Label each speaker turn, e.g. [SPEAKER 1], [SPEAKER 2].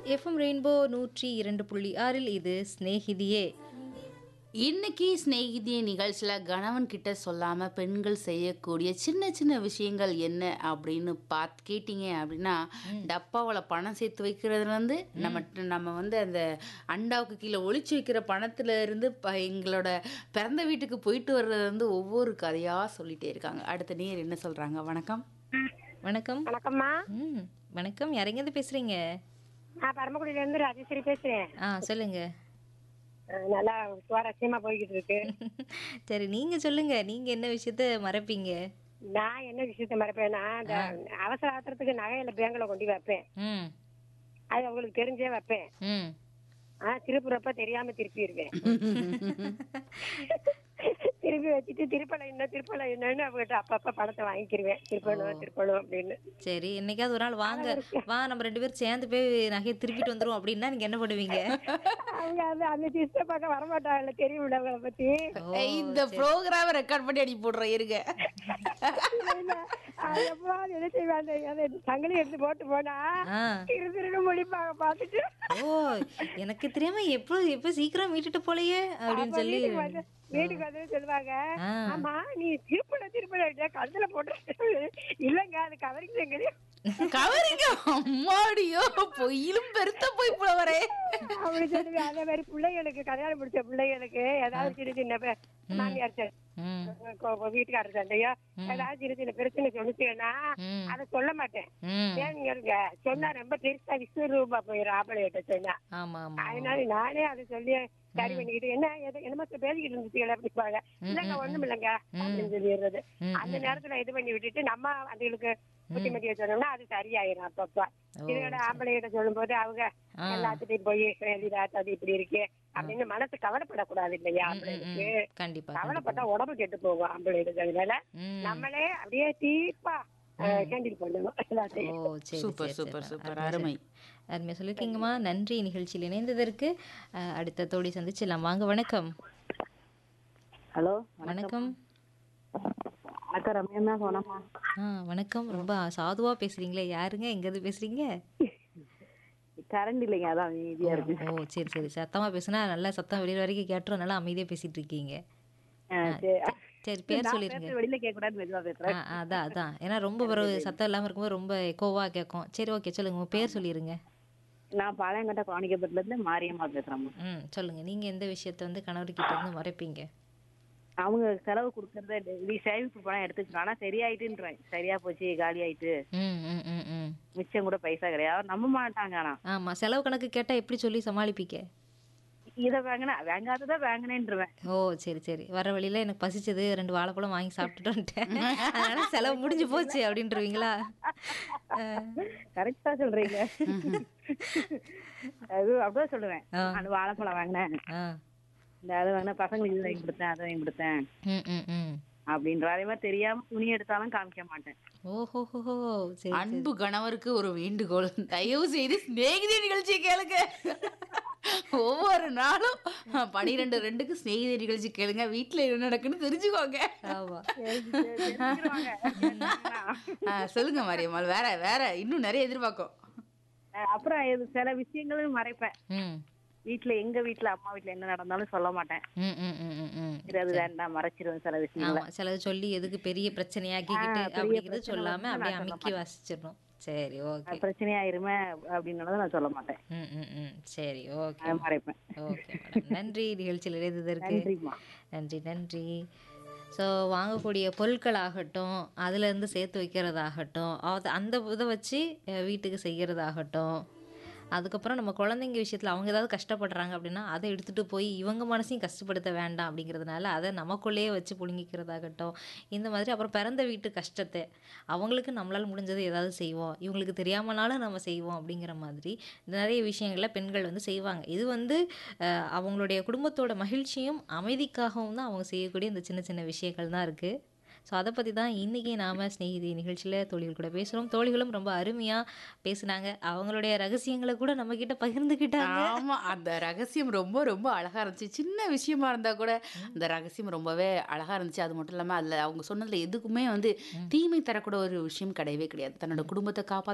[SPEAKER 1] FM rainbow நூற்றி இரண்டு புள்ளி ஆறில் இது ஸ்நேகிதியே
[SPEAKER 2] இன்னைக்கு சிநேகிதிய நிகழ்ச்சியில் கணவன் கிட்ட சொல்லாம பெண்கள் செய்யக்கூடிய சின்ன சின்ன விஷயங்கள் என்ன அப்படின்னு பார்த்து கேட்டீங்க அப்படின்னா டப்பாவில் பணம் சேர்த்து வைக்கிறதுல இருந்து நம்ம நம்ம வந்து அந்த அண்டாவுக்கு கீழே ஒளிச்சு வைக்கிற பணத்துல இருந்து ப- எங்களோட பிறந்த வீட்டுக்கு போயிட்டு வர்றது வந்து ஒவ்வொரு கதையா சொல்லிட்டே இருக்காங்க அடுத்த நேர் என்ன சொல்றாங்க வணக்கம்
[SPEAKER 1] வணக்கம்
[SPEAKER 3] வணக்கம்மா
[SPEAKER 1] ம் வணக்கம் யாரெங்கேருந்து பேசுறீங்க
[SPEAKER 3] நான் பரமக்குடியில இருந்து ராஜேஸ்வரி பேசுறேன்
[SPEAKER 1] ஆ சொல்லுங்க
[SPEAKER 3] அஹ் நல்லா சுவாரஸ்யமா போய்கிட்டு இருக்கு
[SPEAKER 1] சரி நீங்க சொல்லுங்க நீங்க என்ன விஷயத்த மறப்பீங்க
[SPEAKER 3] நான் என்ன விஷயத்த மறப்பேன்னா இந்த அவசர ஆத்திரத்துக்கு நகையில பேங்க்ல கொண்டு வைப்பேன்
[SPEAKER 1] ம்
[SPEAKER 3] அது அவங்களுக்கு தெரிஞ்சே வைப்பேன்
[SPEAKER 1] ம்
[SPEAKER 3] ஆனா திருப்புறப்ப தெரியாம திருப்பிடுவேன் திருப்பி வச்சுட்டு திருப்பலை என்ன திருப்பலை என்னன்னு அவங்ககிட்ட அப்பப்ப பணத்தை வாங்கிக்கிருவேன் திருப்பணும் திருப்பணும் அப்படின்னு
[SPEAKER 1] சரி என்னைக்காவது ஒரு நாள் வாங்க வா நம்ம ரெண்டு பேரும் சேர்ந்து போய் நகையை திருப்பிட்டு வந்துரும் அப்படின்னா நீங்க என்ன பண்ணுவீங்க
[SPEAKER 3] அவங்க அது அந்த சிஸ்டர் பார்க்க வரமாட்டாங்கல்ல தெரியும்ல அவங்கள பத்தி
[SPEAKER 2] இந்த ப்ரோக்ராம ரெக்கார்ட் பண்ணி அடி போடுறோம் இருங்க
[SPEAKER 3] அது எப்பவாவது என்ன செய்வாங்க அதை சங்கிலி எடுத்து போட்டு போனா
[SPEAKER 1] ஆ
[SPEAKER 3] திரு திருன்னு முடிப்பாங்க பார்த்துட்டு
[SPEAKER 1] ஓ எனக்கு தெரியாம எப்போ எப்போ சீக்கிரம் மீட்டுட்டு போலையே அப்படின்னு சொல்லி
[SPEAKER 3] வீட்டுக்கு வந்து வீட்டுக்கு வந்து சொல்லுவாங்க
[SPEAKER 1] ஆ.
[SPEAKER 3] ஆமா நீ திருப்பல திருப்பல கழுத்துல போட்டு இல்லங்க அது கவரிங் செங்கலி
[SPEAKER 2] கவரிங்க அம்மாடியோ பொய்யிலும் பெருத்த போய் போவரே
[SPEAKER 3] அப்படி சொல்லுவேன் அதே மாதிரி பிள்ளைகளுக்கு கல்யாணம் முடிச்ச பிள்ளைகளுக்கு ஏதாவது சின்ன சின்ன பே- மாமியார் சண்டை,
[SPEAKER 1] ம்
[SPEAKER 3] கொ- கொ- வீட்டுக்காரர் சண்டையோ ஏதாவது சின்ன சின்ன பிரச்சனை சொல்லிச்சுன்னா
[SPEAKER 1] ம்
[SPEAKER 3] அதை சொல்ல மாட்டேன்
[SPEAKER 1] ம்
[SPEAKER 3] ஏங்க சொன்னா ரொம்ப பெருசா விஸ்வரூபா போயிடும் ஆம்பளைகிட்ட சொன்னா
[SPEAKER 1] ஆமா ஆமா
[SPEAKER 3] அதனால நானே அதை சொல்லி சரி பண்ணிக்கிட்டு என்ன எது- என்னமோ பேசிக்கிட்டு இருந்துச்சுங்களா அப்படிப்பாங்க இல்லங்க ஒண்ணும் இல்லைங்க அப்படின்னு சொல்லிடுறது
[SPEAKER 1] ம்,
[SPEAKER 3] அந்த நேரத்துல இது பண்ணி விட்டுட்டு நம்ம அதுகளுக்கு புத்திமதியை சொன்னோம்னா அது சரியாயிரும் அப்பப்ப
[SPEAKER 1] ஓ,
[SPEAKER 3] இதோட ஆம்பளைகிட்ட சொல்லும் போது அவங்க
[SPEAKER 1] ஆ.
[SPEAKER 3] எல்லாத்துட்டையும் போய் எழுதிடாத்து அது இப்படி இருக்கு அப்படின்னு மனசு கவலைப்படக்கூடாது இல்லையா ஆம்பளைகளுக்கு
[SPEAKER 1] கண்டிப்பா
[SPEAKER 3] கவலைப்பட்டா உடம்பு கெட்டு போகும் ஆம்பளைகளுக்கு அதனால
[SPEAKER 1] ம்
[SPEAKER 3] நம்மளே அப்படியே டீப்பா ஹேண்டில் பண்ணணும்
[SPEAKER 1] ஓ
[SPEAKER 3] எல்லாத்தையும்
[SPEAKER 1] சரி
[SPEAKER 2] சூப்பர்
[SPEAKER 1] சரி,
[SPEAKER 2] சூப்பர்
[SPEAKER 1] சரி.
[SPEAKER 2] சூப்பர்
[SPEAKER 1] அருமை,
[SPEAKER 2] அருமை
[SPEAKER 1] அருமையா சொல்லியிருக்கீங்கம்மா நன்றி நிகழ்ச்சியில் இணைந்ததற்கு அஹ், அடுத்த தோழி சந்திச்சிடலாம் வாங்க வணக்கம்
[SPEAKER 4] ஹலோ
[SPEAKER 1] வணக்கம்
[SPEAKER 4] வணக்கம் ரம்யா போனோமா
[SPEAKER 1] ஆ வணக்கம் ரொம்ப சாதுவா பேசுறீங்களே யாருங்க எங்கேருந்து பேசுறீங்க
[SPEAKER 4] கரண்ட் இல்லைங்க அதான் ஈஸியா இருக்கு
[SPEAKER 1] ஓ சரி சரி சத்தமா பேசுனா நல்லா சத்தம் வெளியில வரைக்கும் கேட்டுரும் நல்லா அமைதியா பேசிட்டு இருக்கீங்க
[SPEAKER 4] ஆ, சரி.
[SPEAKER 1] சரி பேர்
[SPEAKER 4] நான்
[SPEAKER 1] சொல்லிருங்க
[SPEAKER 4] பேசுறது வெளியில கேட்க கூடாது மெதுவா
[SPEAKER 1] ஆ
[SPEAKER 4] பேசுறேன்
[SPEAKER 1] ஆ, அதான் அதான் ஏன்னா ரொம்ப பிறகு சத்தம் இல்லாம இருக்கும்போது ரொம்ப எக்கோவா கேட்கும் சரி ஓகே சொல்லுங்க உங்க பேர் சொல்லிருங்க
[SPEAKER 4] நான் பாளையங்கோட்டை காணிக்கப்பட்டில இருந்து மாரியம்மா பேசுறேன்
[SPEAKER 1] ம் சொல்லுங்க நீங்க எந்த விஷயத்த வந்து கணவர்கிட்ட இருந்து மறைப்பீங்க
[SPEAKER 4] அவங்க செலவு கொடுக்கறத டெய்லி சேமிப்பு பணம் எடுத்துக்கலாம் ஆனா சரியாயிட்டுன்றேன் சரியா போச்சு காலி ஆயிட்டு
[SPEAKER 1] ம் ம் ம் ம்
[SPEAKER 4] மிச்சம் கூட பைசா கிடையாது நம்ப மாட்டாங்க ஆனா
[SPEAKER 1] ஆமா செலவு கணக்கு கேட்டா எப்படி சொல்லி சமாளிப்பீங்க
[SPEAKER 4] இதை வாங்கினா வாங்காததான் வாங்கினேன்றுவேன்
[SPEAKER 1] ஓ சரி சரி வர வழியில எனக்கு பசிச்சது ரெண்டு வாழைப்பழம் வாங்கி சாப்பிட்டுட்டு வந்துட்டேன் அதனால செலவு முடிஞ்சு போச்சு அப்படின்றவீங்களா அஹ்,
[SPEAKER 4] கரெக்டா சொல்றீங்க அது அப்படிதான் சொல்லுவேன்
[SPEAKER 1] ஆ.
[SPEAKER 4] அந்த வாழைப்பழம் வாங்கினேன்
[SPEAKER 1] ஆ.
[SPEAKER 4] இந்த அதை வாங்கின பசங்களுக்கு இது வாங்கி கொடுத்தேன் அதை வாங்கி கொடுத்தேன்
[SPEAKER 1] ம் ம் ம்
[SPEAKER 4] அப்படின்ற அதே மாதிரி தெரியாம துணி எடுத்தாலும் காமிக்க மாட்டேன்
[SPEAKER 1] ஓஹோஹோ சரி
[SPEAKER 2] அன்பு கணவருக்கு ஒரு வேண்டுகோள் தயவு செய்து சிநேகிதி நிகழ்ச்சியை கேளுங்க ஒவ்வொரு நாளும் பனிரெண்டு ரெண்டுக்கு சிநேகிதி நிகழ்ச்சி கேளுங்க வீட்டுல என்ன நடக்குன்னு தெரிஞ்சுக்கோங்க
[SPEAKER 1] ஆமா
[SPEAKER 2] ஆ, சொல்லுங்க மாரியம்மாள் வேற வேற இன்னும் நிறைய எதிர்பார்க்கும்
[SPEAKER 4] அஹ் அப்புறம் இது சில விஷயங்களும் மறைப்பேன்
[SPEAKER 1] ம்
[SPEAKER 4] வீட்ல எங்க வீட்ல அம்மா வீட்ல என்ன நடந்தாலும் சொல்ல மாட்டேன்
[SPEAKER 1] ம் ம் ம் ம் ம்
[SPEAKER 4] இது அது வேண்டாம் மறைச்சிருவேன் சில விஷயங்களை
[SPEAKER 1] ஆமா சிலது சொல்லி எதுக்கு பெரிய பிரச்சனையாக்கிக்கிட்டு
[SPEAKER 4] ஆ, பெரிய
[SPEAKER 1] அப்படிங்கிறது
[SPEAKER 4] பிரச்சனை
[SPEAKER 1] சொல்லாம
[SPEAKER 4] வந்து
[SPEAKER 1] அப்படியே
[SPEAKER 4] நான் சொல்ல
[SPEAKER 1] அமுக்கி வாசிச்சிடணும் சரி ஓகே
[SPEAKER 4] அது பிரச்சனையாயிருமே அப்படின்னால நான் சொல்ல மாட்டேன்
[SPEAKER 1] ம் ம் ம் சரி ஓகே
[SPEAKER 4] அதை மறைப்பேன்
[SPEAKER 1] ஓகே மேடம் நன்றி நிகழ்ச்சியில் இணைந்ததற்கு
[SPEAKER 4] நன்றிம்மா
[SPEAKER 1] நன்றி நன்றி ஸோ வாங்கக்கூடிய பொருட்கள் ஆகட்டும் அதுலேருந்து சேர்த்து வைக்கிறதாகட்டும் அது அந்த இதை வச்சு அஹ், வீட்டுக்கு செய்கிறதாகட்டும் அதுக்கப்புறம் நம்ம குழந்தைங்க விஷயத்தில் அவங்க ஏதாவது கஷ்டப்படுறாங்க அப்படின்னா அதை எடுத்துகிட்டு போய் இவங்க மனசையும் கஷ்டப்படுத்த வேண்டாம் அப்படிங்கிறதுனால அதை நமக்குள்ளேயே வச்சு புழுங்கிக்கிறதாகட்டும் இந்த மாதிரி அப்புறம் பிறந்த வீட்டு கஷ்டத்தை அவங்களுக்கு நம்மளால் முடிஞ்சதை ஏதாவது செய்வோம் இவங்களுக்கு தெரியாமனாலும் நம்ம செய்வோம் அப்படிங்கிற மாதிரி நிறைய விஷயங்களை பெண்கள் வந்து செய்வாங்க இது வந்து அஹ், அவங்களுடைய குடும்பத்தோட மகிழ்ச்சியும் அமைதிக்காகவும் தான் அவங்க செய்யக்கூடிய இந்த சின்ன சின்ன விஷயங்கள் தான் இருக்குது ஸோ அதை பற்றி தான் இன்றைக்கி நாம் ஸ்நேகிதி நிகழ்ச்சியில் தோழிகள் கூட பேசுகிறோம் தோழிகளும் ரொம்ப அருமையாக பேசுனாங்க அவங்களுடைய ரகசியங்களை கூட நம்மக்கிட்ட பகிர்ந்துக்கிட்டாங்க
[SPEAKER 2] ஆமா அந்த ரகசியம் ரொம்ப ரொம்ப அழகா இருந்துச்சு சின்ன விஷயமா இருந்தா கூட அந்த ரகசியம் ரொம்பவே அழகா இருந்துச்சு அது மட்டும் இல்லாம அதுல அவங்க சொன்னதுல எதுக்குமே வந்து தீமை தரக்கூட ஒரு விஷயம் கிடையவே கிடையாது தன்னோட குடும்பத்தை காப்பாத்த